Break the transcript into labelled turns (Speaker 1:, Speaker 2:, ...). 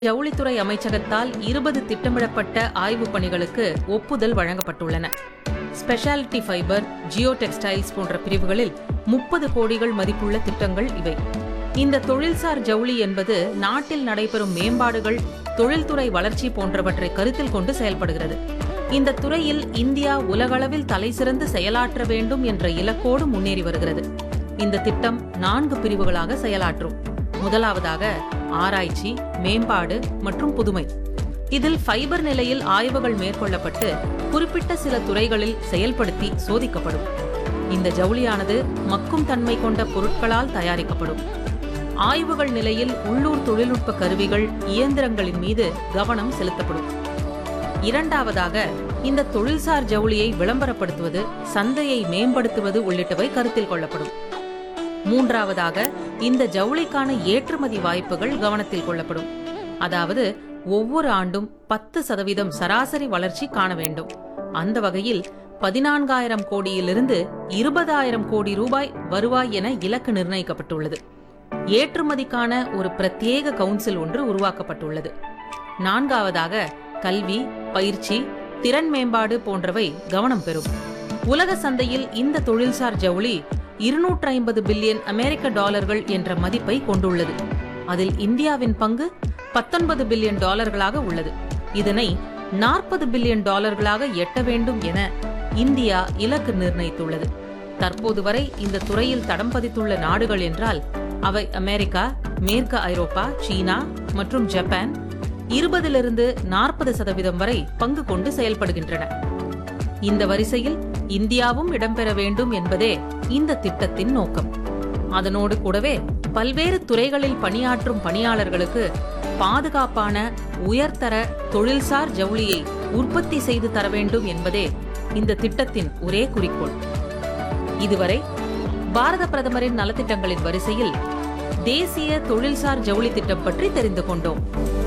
Speaker 1: ஜவுளித்துறை அமைச்சகத்தால் இருபது திட்டமிடப்பட்ட ஆய்வுப் பணிகளுக்கு ஒப்புதல் வழங்கப்பட்டுள்ளன ஸ்பெஷாலிட்டி ஃபைபர் ஜியோ டெக்ஸ்டைல்ஸ் போன்ற பிரிவுகளில் முப்பது கோடிகள் மதிப்புள்ள திட்டங்கள் இவை இந்த தொழில்சார் ஜவுளி என்பது நாட்டில் நடைபெறும் மேம்பாடுகள் தொழில்துறை வளர்ச்சி போன்றவற்றை கருத்தில் கொண்டு செயல்படுகிறது இந்த துறையில் இந்தியா உலகளவில் தலைசிறந்து செயலாற்ற வேண்டும் என்ற இலக்கோடு முன்னேறி வருகிறது இந்த திட்டம் நான்கு பிரிவுகளாக செயலாற்றும் முதலாவதாக ஆராய்ச்சி மேம்பாடு மற்றும் புதுமை இதில் ஃபைபர் நிலையில் ஆய்வுகள் மேற்கொள்ளப்பட்டு குறிப்பிட்ட சில துறைகளில் செயல்படுத்தி சோதிக்கப்படும் இந்த ஜவுளியானது மக்கும் தன்மை கொண்ட பொருட்களால் தயாரிக்கப்படும் ஆய்வுகள் நிலையில் உள்ளூர் தொழில்நுட்ப கருவிகள் இயந்திரங்களின் மீது கவனம் செலுத்தப்படும் இரண்டாவதாக இந்த தொழில்சார் ஜவுளியை விளம்பரப்படுத்துவது சந்தையை மேம்படுத்துவது உள்ளிட்டவை கருத்தில் கொள்ளப்படும் மூன்றாவதாக இந்த ஜவுளிக்கான ஏற்றுமதி வாய்ப்புகள் கவனத்தில் கொள்ளப்படும் அதாவது ஒவ்வொரு ஆண்டும் பத்து சதவீதம் சராசரி வளர்ச்சி காண வேண்டும் அந்த வகையில் பதினான்காயிரம் கோடியிலிருந்து இருபதாயிரம் கோடி ரூபாய் வருவாய் என இலக்கு நிர்ணயிக்கப்பட்டுள்ளது ஏற்றுமதிக்கான ஒரு பிரத்யேக கவுன்சில் ஒன்று உருவாக்கப்பட்டுள்ளது நான்காவதாக கல்வி பயிற்சி திறன் மேம்பாடு போன்றவை கவனம் பெறும் உலக சந்தையில் இந்த தொழில்சார் ஜவுளி இருநூற்றி ஐம்பது பில்லியன் அமெரிக்க டாலர்கள் என்ற மதிப்பை கொண்டுள்ளது அதில் இந்தியாவின் பங்கு பத்தொன்பது பில்லியன் டாலர்களாக உள்ளது இதனை நாற்பது பில்லியன் டாலர்களாக எட்ட வேண்டும் என இந்தியா இலக்கு நிர்ணயித்துள்ளது தற்போது வரை இந்த துறையில் தடம் பதித்துள்ள நாடுகள் என்றால் அவை அமெரிக்கா மேற்கு ஐரோப்பா சீனா மற்றும் ஜப்பான் இருபதிலிருந்து நாற்பது சதவீதம் வரை பங்கு கொண்டு செயல்படுகின்றன இந்த வரிசையில் இந்தியாவும் இடம்பெற வேண்டும் என்பதே இந்த திட்டத்தின் நோக்கம் அதனோடு கூடவே பல்வேறு துறைகளில் பணியாற்றும் பணியாளர்களுக்கு பாதுகாப்பான உயர்தர தொழில்சார் ஜவுளியை உற்பத்தி செய்து தர வேண்டும் என்பதே இந்த திட்டத்தின் ஒரே குறிக்கோள் இதுவரை பாரத பிரதமரின் நலத்திட்டங்களின் வரிசையில் தேசிய தொழில்சார் ஜவுளி திட்டம் பற்றி தெரிந்து கொண்டோம்